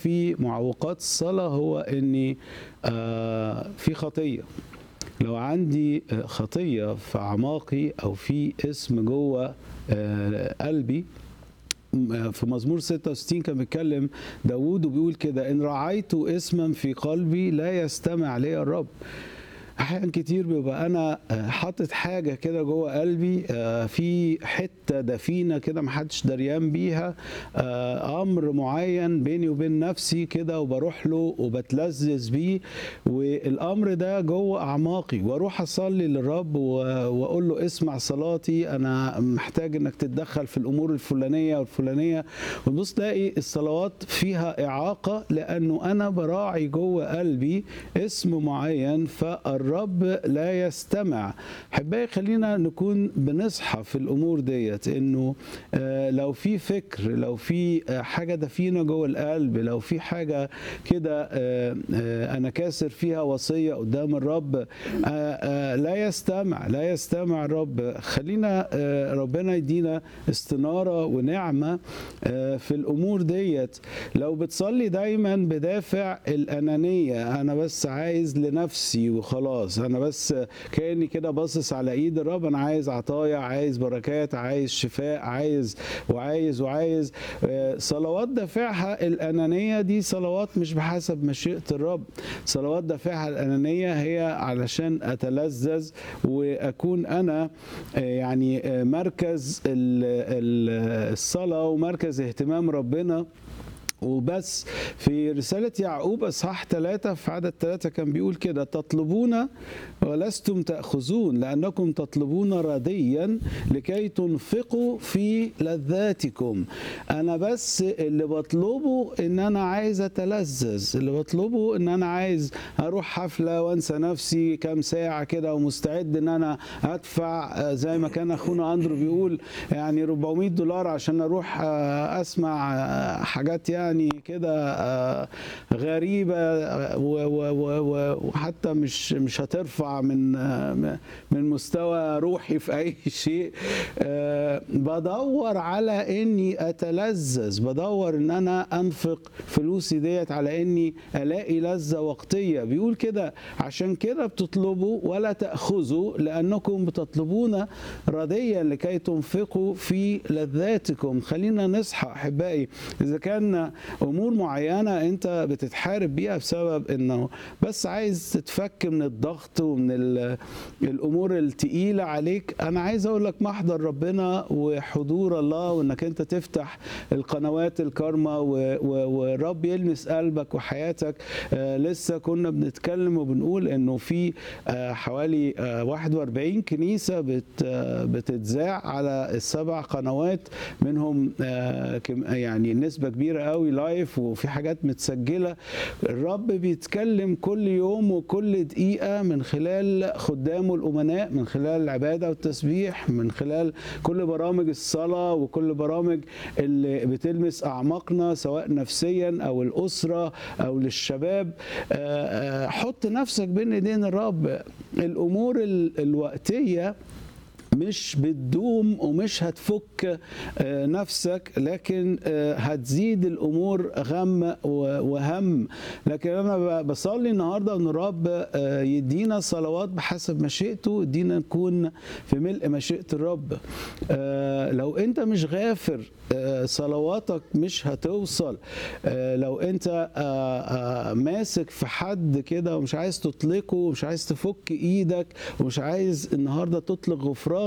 في معوقات الصلاة هو إني آه، في خطية لو عندي آه، خطية في أعماقي أو في اسم جوه آه، قلبي م- في مزمور 66 كان بيتكلم داوود وبيقول كده إن رعيت اسما في قلبي لا يستمع لي الرب احيانا كتير بيبقى انا آه، حاطط حاجه كده جوه قلبي آه، في حته دفينه كده محدش دريان بيها آه، امر معين بيني وبين نفسي كده وبروح له وبتلذذ بيه والامر ده جوه اعماقي واروح اصلي للرب و- واقول له اسمع صلاتي انا محتاج انك تتدخل في الامور الفلانيه والفلانيه وتبص تلاقي الصلوات فيها اعاقه لانه انا براعي جوه قلبي اسم معين فالرب لا يستمع احبائي خلينا نكون بنصحى في الامور ديت انه آه، لو في فكر لو في آه، حاجه دفينه جوه القلب لو في حاجه كده آه، آه، انا كاسر فيها وصيه قدام الرب آه، آه، لا يستمع لا يستمع الرب خلينا آه، ربنا يدينا استناره ونعمه آه، في الامور ديت لو بتصلي دايما بدافع الانانيه انا بس عايز لنفسي وخلاص انا بس كاني كده باصص على ايد الرب انا عايز عطايا عايز بركات عايز شفاء عايز وعايز وعايز آه، صلوات دافعها الانانيه دي صلوات مش بحسب مشيئه الرب صلوات دافعها الانانيه هي علشان اتلذذ واكون انا آه، يعني آه، مركز ال- ال- الصلاه ومركز اهتمام ربنا وبس في رسالة يعقوب أصحاح ثلاثة في عدد ثلاثة كان بيقول كده تطلبون ولستم تأخذون لأنكم تطلبون رديا لكي تنفقوا في لذاتكم أنا بس اللي بطلبه إن أنا عايز أتلذذ اللي بطلبه إن أنا عايز أروح حفلة وأنسى نفسي كام ساعة كده ومستعد إن أنا أدفع آه، زي ما كان أخونا أندرو بيقول يعني 400 دولار عشان أروح آه، أسمع آه، حاجات يعني كده آه، غريبة آه، و- و- و- و- وحتى مش مش هترفع من آه، من مستوى روحي في أي شيء آه، بدور على إني أتلذذ بدور إن أنا أنفق فلوسي ديت على إني ألاقي لذة وقتية بيقول كده عشان كده بتطلبوا ولا تأخذوا لأنكم بتطلبون رديا لكي تنفقوا في لذاتكم خلينا نصحى أحبائي إذا كان أمور معينة أنت بتتحارب بيها بسبب إنه بس عايز تتفك من الضغط ومن ال- الأمور التقيلة عليك أنا عايز أقول لك محضر ربنا وحضور الله وإنك أنت تفتح القنوات الكارما و- و- والرب يلمس قلبك وحياتك آه، لسه كنا بنتكلم وبنقول إنه في آه، حوالي آه، 41 كنيسة بت آه، بتتذاع على السبع قنوات منهم آه، كم- يعني نسبة كبيرة قوي لايف وفي حاجات متسجلة الرب بيتكلم كل يوم وكل دقيقة من خلال خدامه الأمناء من خلال العبادة والتسبيح من خلال كل برامج الصلاة وكل برامج اللي بتلمس أعماقنا سواء نفسيا أو الأسرة أو للشباب آه، آه، حط نفسك بين إيدين الرب الأمور ال- الوقتية مش بتدوم ومش هتفك آه، نفسك لكن آه، هتزيد الامور غم و- وهم لكن انا ب- بصلي النهارده ان الرب آه، يدينا صلوات بحسب مشيئته يدينا نكون في ملء مشيئه الرب آه، لو انت مش غافر آه، صلواتك مش هتوصل آه، لو انت آه، آه، ماسك في حد كده ومش عايز تطلقه ومش عايز تفك ايدك ومش عايز النهارده تطلق غفران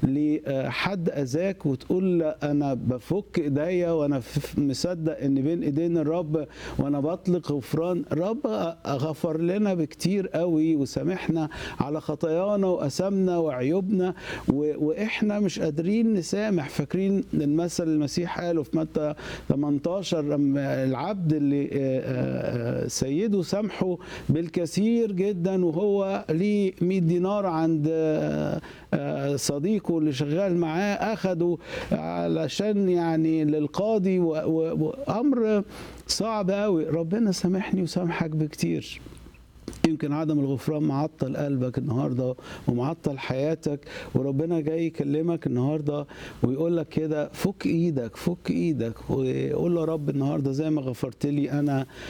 لحد اذاك وتقول لا انا بفك ايديا وانا ف- مصدق ان بين ايدين الرب وانا بطلق غفران الرب غفر لنا بكتير قوي وسامحنا على خطايانا واثامنا وعيوبنا و- واحنا مش قادرين نسامح فاكرين المثل المسيح قاله في متى 18 لما العبد اللي آه، آه، آه، سيده سامحه بالكثير جدا وهو ليه 100 دينار عند آه، آه، صديقه اللي شغال معاه اخده علشان يعني للقاضي و- و- وامر صعب قوي ربنا سامحني وسامحك بكتير يمكن عدم الغفران معطل قلبك النهارده ومعطل حياتك وربنا جاي يكلمك النهارده ويقول لك كده فك ايدك فك ايدك وقول له يا رب النهارده زي ما غفرت لي انا